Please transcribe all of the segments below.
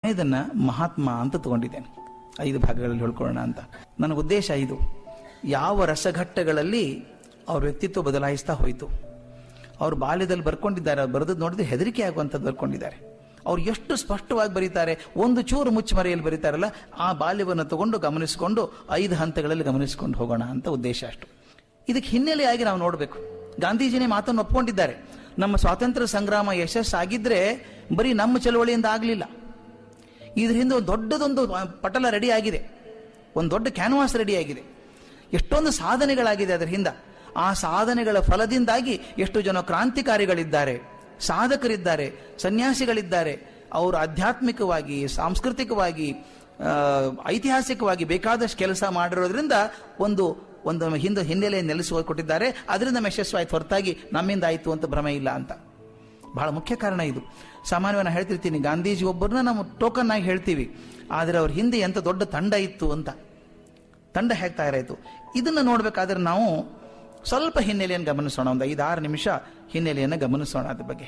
ಇದನ್ನ ಮಹಾತ್ಮ ಅಂತ ತಗೊಂಡಿದ್ದೇನೆ ಐದು ಭಾಗಗಳಲ್ಲಿ ಹೇಳ್ಕೊಳ್ಳೋಣ ಅಂತ ನನ್ನ ಉದ್ದೇಶ ಇದು ಯಾವ ರಸಘಟ್ಟಗಳಲ್ಲಿ ಅವ್ರ ವ್ಯಕ್ತಿತ್ವ ಬದಲಾಯಿಸ್ತಾ ಹೋಯಿತು ಅವ್ರು ಬಾಲ್ಯದಲ್ಲಿ ಬರ್ಕೊಂಡಿದ್ದಾರೆ ಅವ್ರು ಬರೆದು ನೋಡಿದ್ರೆ ಹೆದರಿಕೆ ಆಗುವಂಥದ್ದು ಬರ್ಕೊಂಡಿದ್ದಾರೆ ಅವ್ರು ಎಷ್ಟು ಸ್ಪಷ್ಟವಾಗಿ ಬರೀತಾರೆ ಒಂದು ಚೂರು ಮುಚ್ಚುಮರೆಯಲ್ಲಿ ಬರೀತಾರಲ್ಲ ಆ ಬಾಲ್ಯವನ್ನು ತಗೊಂಡು ಗಮನಿಸಿಕೊಂಡು ಐದು ಹಂತಗಳಲ್ಲಿ ಗಮನಿಸಿಕೊಂಡು ಹೋಗೋಣ ಅಂತ ಉದ್ದೇಶ ಅಷ್ಟು ಇದಕ್ಕೆ ಹಿನ್ನೆಲೆಯಾಗಿ ನಾವು ನೋಡಬೇಕು ಗಾಂಧೀಜಿನೇ ಮಾತನ್ನು ಒಪ್ಕೊಂಡಿದ್ದಾರೆ ನಮ್ಮ ಸ್ವಾತಂತ್ರ್ಯ ಸಂಗ್ರಾಮ ಯಶಸ್ಸಾಗಿದ್ರೆ ಬರೀ ನಮ್ಮ ಚಳವಳಿಯಿಂದ ಆಗಲಿಲ್ಲ ಇದ್ರ ಹಿಂದೆ ಒಂದು ದೊಡ್ಡದೊಂದು ಪಟಲ ರೆಡಿ ಆಗಿದೆ ಒಂದು ದೊಡ್ಡ ಕ್ಯಾನ್ವಾಸ್ ರೆಡಿ ಆಗಿದೆ ಎಷ್ಟೊಂದು ಸಾಧನೆಗಳಾಗಿದೆ ಅದರ ಹಿಂದೆ ಆ ಸಾಧನೆಗಳ ಫಲದಿಂದಾಗಿ ಎಷ್ಟು ಜನ ಕ್ರಾಂತಿಕಾರಿಗಳಿದ್ದಾರೆ ಸಾಧಕರಿದ್ದಾರೆ ಸನ್ಯಾಸಿಗಳಿದ್ದಾರೆ ಅವರು ಆಧ್ಯಾತ್ಮಿಕವಾಗಿ ಸಾಂಸ್ಕೃತಿಕವಾಗಿ ಆ, ಐತಿಹಾಸಿಕವಾಗಿ ಬೇಕಾದಷ್ಟು ಕೆಲಸ ಮಾಡಿರೋದ್ರಿಂದ ಒಂದು ಒಂದು ಹಿಂದೆ ಹಿನ್ನೆಲೆ ನೆಲೆಸಿ ಕೊಟ್ಟಿದ್ದಾರೆ ಅದರಿಂದ ನಮ್ಮ ಯಶಸ್ವಾಯ್ತು ಹೊರತಾಗಿ ನಮ್ಮಿಂದ ಆಯಿತು ಅಂತ ಭ್ರಮೆ ಇಲ್ಲ ಅಂತ ಬಹಳ ಮುಖ್ಯ ಕಾರಣ ಇದು ಸಾಮಾನ್ಯವಾಗಿ ನಾನು ಹೇಳ್ತಿರ್ತೀನಿ ಗಾಂಧೀಜಿ ಒಬ್ಬರನ್ನ ನಾವು ಟೋಕನ್ ಆಗಿ ಹೇಳ್ತೀವಿ ಆದರೆ ಅವ್ರ ಹಿಂದೆ ಎಂತ ದೊಡ್ಡ ತಂಡ ಇತ್ತು ಅಂತ ತಂಡ ಹೇಗೆ ತಯಾರಾಯಿತು ಇದನ್ನು ನೋಡಬೇಕಾದ್ರೆ ನಾವು ಸ್ವಲ್ಪ ಹಿನ್ನೆಲೆಯನ್ನು ಗಮನಿಸೋಣ ಒಂದು ಐದಾರು ನಿಮಿಷ ಹಿನ್ನೆಲೆಯನ್ನು ಗಮನಿಸೋಣ ಅದ್ರ ಬಗ್ಗೆ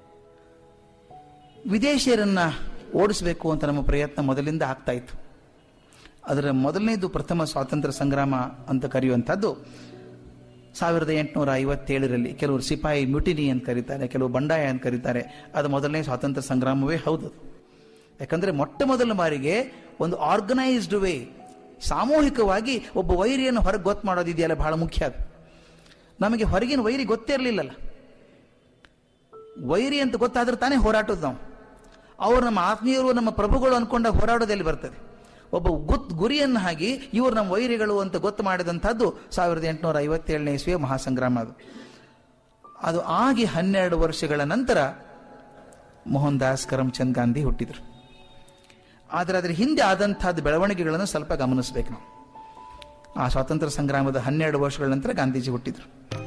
ವಿದೇಶಿಯರನ್ನ ಓಡಿಸಬೇಕು ಅಂತ ನಮ್ಮ ಪ್ರಯತ್ನ ಮೊದಲಿಂದ ಆಗ್ತಾ ಇತ್ತು ಅದರ ಮೊದಲನೇದು ಪ್ರಥಮ ಸ್ವಾತಂತ್ರ್ಯ ಸಂಗ್ರಾಮ ಅಂತ ಕರೆಯುವಂಥದ್ದು ಸಾವಿರದ ಎಂಟುನೂರ ಐವತ್ತೇಳರಲ್ಲಿ ಕೆಲವರು ಸಿಪಾಯಿ ಮ್ಯುಟಿನಿ ಅಂತ ಕರೀತಾರೆ ಕೆಲವು ಬಂಡಾಯ ಅಂತ ಕರೀತಾರೆ ಅದು ಮೊದಲನೇ ಸ್ವಾತಂತ್ರ್ಯ ಸಂಗ್ರಾಮವೇ ಹೌದು ಯಾಕಂದ್ರೆ ಮೊಟ್ಟ ಮೊದಲ ಬಾರಿಗೆ ಒಂದು ಆರ್ಗನೈಸ್ಡ್ ವೇ ಸಾಮೂಹಿಕವಾಗಿ ಒಬ್ಬ ವೈರಿಯನ್ನು ಹೊರಗೆ ಗೊತ್ತು ಮಾಡೋದಿದೆಯಲ್ಲ ಬಹಳ ಮುಖ್ಯ ಅದು ನಮಗೆ ಹೊರಗಿನ ವೈರಿ ಗೊತ್ತೇ ಇರಲಿಲ್ಲಲ್ಲ ವೈರಿ ಅಂತ ಗೊತ್ತಾದ್ರೆ ತಾನೇ ಹೋರಾಟದ ನಾವು ಅವ್ರು ನಮ್ಮ ಆತ್ಮೀಯರು ನಮ್ಮ ಪ್ರಭುಗಳು ಅನ್ಕೊಂಡ ಹೋರಾಡೋದಲ್ಲಿ ಬರ್ತದೆ ಒಬ್ಬ ಗುತ್ ಗುರಿಯನ್ನು ಹಾಕಿ ಇವರು ನಮ್ಮ ವೈರಿಗಳು ಅಂತ ಗೊತ್ತು ಮಾಡಿದಂಥದ್ದು ಸಾವಿರದ ಎಂಟುನೂರ ಐವತ್ತೇಳನೇ ಇಸ್ವಿಯ ಮಹಾಸಂಗ್ರಾಮ ಅದು ಅದು ಆಗಿ ಹನ್ನೆರಡು ವರ್ಷಗಳ ನಂತರ ಮೋಹನ್ ದಾಸ್ ಕರಮ್ಚಂದ್ ಗಾಂಧಿ ಹುಟ್ಟಿದ್ರು ಆದರೆ ಅದರ ಹಿಂದೆ ಆದಂತಹದ್ದು ಬೆಳವಣಿಗೆಗಳನ್ನು ಸ್ವಲ್ಪ ಗಮನಿಸಬೇಕು ನಾವು ಆ ಸ್ವಾತಂತ್ರ್ಯ ಸಂಗ್ರಾಮದ ಹನ್ನೆರಡು ವರ್ಷಗಳ ನಂತರ ಗಾಂಧೀಜಿ ಹುಟ್ಟಿದ್ರು